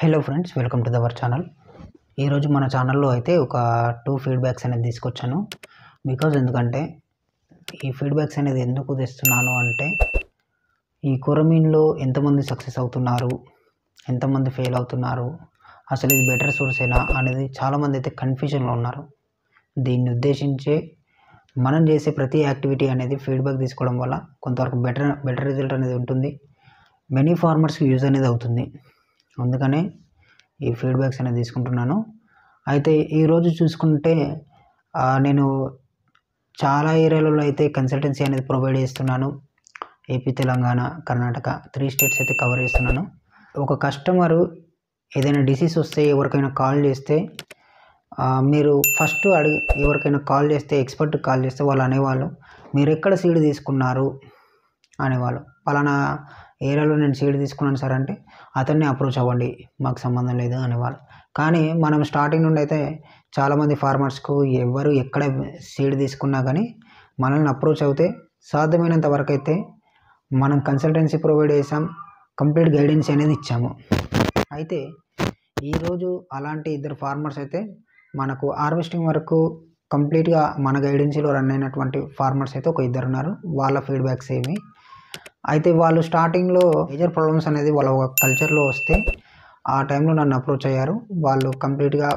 hello friends welcome to our channel ఈరోజు మన ఛానల్లో అయితే ఒక టూ ఫీడ్బ్యాక్స్ అనేది తీసుకొచ్చాను బికాజ్ ఎందుకంటే ఈ ఫీడ్బ్యాక్స్ అనేది ఎందుకు తెస్తున్నాను అంటే ఈ కొరమీన్లో ఎంతమంది సక్సెస్ అవుతున్నారు ఎంతమంది ఫెయిల్ అవుతున్నారు అసలు ఇది బెటర్ సోర్సేనా అనేది చాలామంది అయితే కన్ఫ్యూజన్లో ఉన్నారు దీన్ని ఉద్దేశించే మనం చేసే ప్రతి యాక్టివిటీ అనేది ఫీడ్బ్యాక్ తీసుకోవడం వల్ల కొంతవరకు బెటర్ బెటర్ రిజల్ట్ అనేది ఉంటుంది మెనీ ఫార్మర్స్కి యూజ్ అనేది అవుతుంది అందుకనే ఈ ఫీడ్బ్యాక్స్ అనేది తీసుకుంటున్నాను అయితే ఈరోజు చూసుకుంటే ఆ, నేను చాలా ఏరియాలలో అయితే కన్సల్టెన్సీ అనేది ప్రొవైడ్ చేస్తున్నాను AP Telangana Karnataka three states అయితే కవర్ చేస్తున్నాను ఒక కస్టమరు ఏదైనా డిసీజ్ వస్తే ఎవరికైనా కాల్ చేస్తే ఆ, మీరు ఫస్ట్ అడిగి ఎవరికైనా కాల్ చేస్తే ఎక్స్పర్ట్ కాల్ చేస్తే వాళ్ళు అనేవాళ్ళు మీరు ఎక్కడ సీడ్ తీసుకున్నారు అనేవాళ్ళు పలానా ఏరియాలో నేను సీడ్ తీసుకున్నాను సార్ అంటే అతన్ని అప్రోచ్ అవ్వండి మాకు సంబంధం లేదు అనేవాళ్ళు కానీ మనం స్టార్టింగ్ నుండి అయితే చాలామంది ఫార్మర్స్కు ఎవరు ఎక్కడ సీడ్ తీసుకున్నా కానీ మనల్ని అప్రోచ్ అవుతే సాధ్యమైనంత వరకు అయితే మనం కన్సల్టెన్సీ ప్రొవైడ్ చేసాం కంప్లీట్ గైడెన్స్ అనేది ఇచ్చాము అయితే ఈరోజు అలాంటి ఇద్దరు ఫార్మర్స్ అయితే మనకు హార్వెస్టింగ్ వరకు కంప్లీట్గా మన గైడెన్సీలో రన్ అయినటువంటి ఫార్మర్స్ అయితే ఒక ఇద్దరు ఉన్నారు వాళ్ళ ఫీడ్బ్యాక్స్ ఏమి అయితే వాళ్ళు స్టార్టింగ్లో మేజర్ ప్రాబ్లమ్స్ అనేది వాళ్ళ ఒక కల్చర్లో వస్తే ఆ టైంలో నన్ను అప్రోచ్ అయ్యారు వాళ్ళు కంప్లీట్గా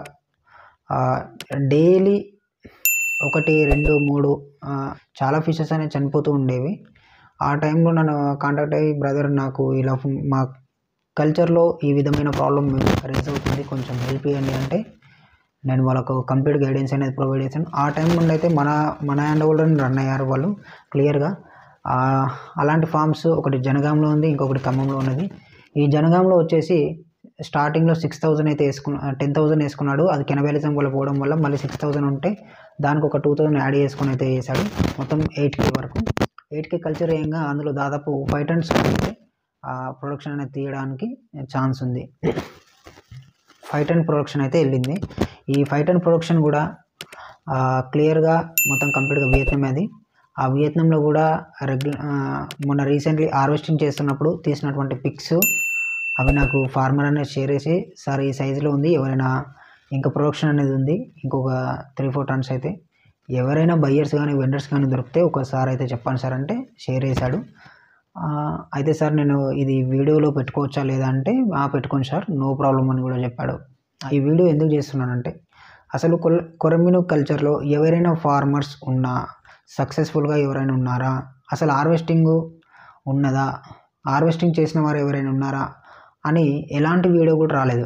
డైలీ ఒకటి రెండు మూడు ఆ, చాలా ఫిషెస్ అనేవి చనిపోతూ ఉండేవి ఆ టైంలో నన్ను కాంటాక్ట్ అయ్యి బ్రదర్ నాకు ఇలా ఫు- మా కల్చర్లో ఈ విధమైన ప్రాబ్లం రేస్ అవుతుంది కొంచెం హెల్ప్ చేయండి అంటే నేను వాళ్ళకు కంప్లీట్ గైడెన్స్ అనేది ప్రొవైడ్ చేశాను ఆ టైం నుండి అయితే మన మన హ్యాండ్ హోల్డర్ రన్ అయ్యారు వాళ్ళు క్లియర్గా అలాంటి ఫామ్స్ ఒకటి జనగాంలో ఉంది ఇంకొకటి ఖమ్మంలో ఉన్నది ఈ జనగాంలో వచ్చేసి స్టార్టింగ్లో సిక్స్ థౌజండ్ అయితే వేసుకున్న టెన్ థౌజండ్ వేసుకున్నాడు అది కెనబెలిజం వల్ల పోవడం వల్ల మళ్ళీ సిక్స్ థౌజండ్ ఉంటే దానికి ఒక టూ థౌజండ్ యాడ్ చేసుకుని అయితే వేసాడు మొత్తం ఎయిట్ కే వరకు ఎయిట్ కే కల్చర్ ఏంగా అందులో దాదాపు ఫైవ్ టన్స్ అయితే ప్రొడక్షన్ అనేది తీయడానికి ఛాన్స్ ఉంది ఫైవ్ టన్ ప్రొడక్షన్ అయితే వెళ్ళింది ఈ ఫైవ్ టన్ ప్రొడక్షన్ కూడా క్లియర్గా మొత్తం కంప్లీట్గా వియత్నాం అది ఆ వియత్నాంలో కూడా రెగ్యు మొన్న రీసెంట్లీ హార్వెస్టింగ్ చేస్తున్నప్పుడు తీసినటువంటి పిక్స్ అవి నాకు ఫార్మర్ అనేది షేర్ చేసి సార్ ఈ సైజులో ఉంది ఎవరైనా ఇంకా ప్రొడక్షన్ అనేది ఉంది ఇంకొక త్రీ ఫోర్ టన్స్ అయితే ఎవరైనా బయ్యర్స్ కానీ వెండర్స్ కానీ దొరికితే ఒకసారి అయితే చెప్పండి సార్ అంటే షేర్ చేశాడు ఆ, అయితే సార్ నేను ఇది వీడియోలో పెట్టుకోవచ్చా లేదా అంటే "ఆ, పెట్టుకోండి సార్ నో ప్రాబ్లం అని కూడా చెప్పాడు ఈ వీడియో ఎందుకు చేస్తున్నానంటే అసలు కొల్ కొరమిను కల్చర్లో ఎవరైనా ఫార్మర్స్ ఉన్నా సక్సెస్ఫుల్గా ఎవరైనా ఉన్నారా అసలు హార్వెస్టింగ్ ఉన్నదా హార్వెస్టింగ్ చేసిన వారు ఎవరైనా ఉన్నారా అని ఎలాంటి వీడియో కూడా రాలేదు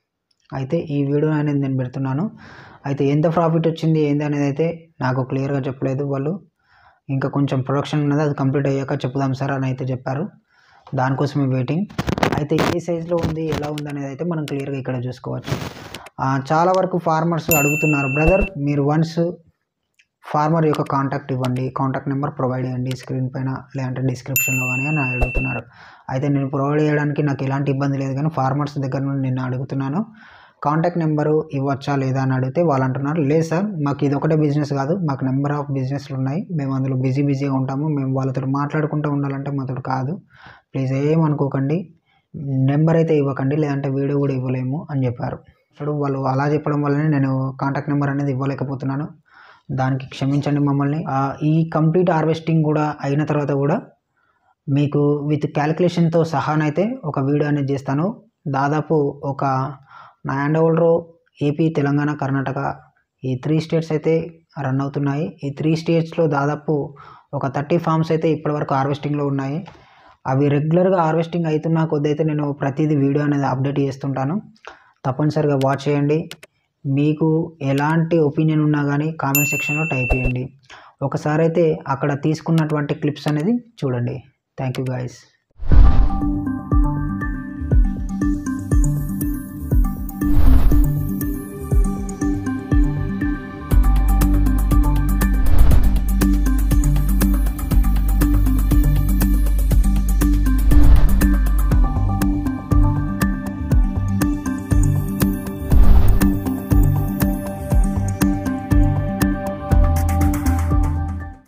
అయితే ఈ వీడియో అనేది నేను పెడుతున్నాను అయితే ఎంత ప్రాఫిట్ వచ్చింది ఏంది అనేది అయితే నాకు క్లియర్గా చెప్పలేదు వాళ్ళు ఇంకా కొంచెం ప్రొడక్షన్ ఉన్నది అది కంప్లీట్ అయ్యాక చెప్పుదాం సార్ అని అయితే చెప్పారు దానికోసమే వెయిటింగ్ అయితే ఏ సైజులో ఉంది ఎలా ఉంది అనేది అయితే మనం క్లియర్గా ఇక్కడ చూసుకోవచ్చు ఆ, చాలా వరకు ఫార్మర్స్ అడుగుతున్నారు బ్రదర్ మీరు వన్స్ ఫార్మర్ యొక్క కాంటాక్ట్ ఇవ్వండి కాంటాక్ట్ నెంబర్ ప్రొవైడ్ చేయండి స్క్రీన్ పైన లేదంటే డిస్క్రిప్షన్లో కానీ అని అడుగుతున్నారు అయితే నేను ప్రొవైడ్ చేయడానికి నాకు ఎలాంటి ఇబ్బంది లేదు కానీ ఫార్మర్స్ దగ్గర నుండి నేను అడుగుతున్నాను కాంటాక్ట్ నెంబరు ఇవ్వచ్చా లేదా అని అడిగితే వాళ్ళు అంటున్నారు లేదు సార్ మాకు ఇది ఒకటే బిజినెస్ కాదు మాకు నెంబర్ ఆఫ్ బిజినెస్లు ఉన్నాయి మేము అందులో బిజీ బిజీగా ఉంటాము మేము వాళ్ళతో మాట్లాడుకుంటూ ఉండాలంటే మాతో కాదు ప్లీజ్ ఏమనుకోకండి నెంబర్ అయితే ఇవ్వకండి లేదంటే వీడియో కూడా ఇవ్వలేము అని చెప్పారు ఇప్పుడు వాళ్ళు అలా చెప్పడం వల్లనే నేను కాంటాక్ట్ నెంబర్ అనేది ఇవ్వలేకపోతున్నాను దానికి క్షమించండి మమ్మల్ని ఆ, ఈ కంప్లీట్ హార్వెస్టింగ్ కూడా అయిన తర్వాత కూడా మీకు విత్ క్యాలిక్యులేషన్తో సహానైతే ఒక వీడియో అనేది చేస్తాను దాదాపు ఒక నా hand holder AP Telangana Karnataka ఈ త్రీ స్టేట్స్ అయితే రన్ అవుతున్నాయి ఈ త్రీ స్టేట్స్లో దాదాపు ఒక థర్టీ ఫార్మ్స్ అయితే ఇప్పటివరకు హార్వెస్టింగ్లో ఉన్నాయి అవి రెగ్యులర్గా హార్వెస్టింగ్ అవుతున్న కొద్ది అయితే నేను ప్రతిదీ వీడియో అనేది అప్డేట్ చేస్తుంటాను తప్పనిసరిగా వాచ్ చేయండి మీకు ఎలాంటి ఒపీనియన్ ఉన్నా కానీ కామెంట్ సెక్షన్లో టైప్ చేయండి ఒకసారి అయితే అక్కడ తీసుకున్నటువంటి క్లిప్స్ అనేది చూడండి థ్యాంక్ యూ గాయస్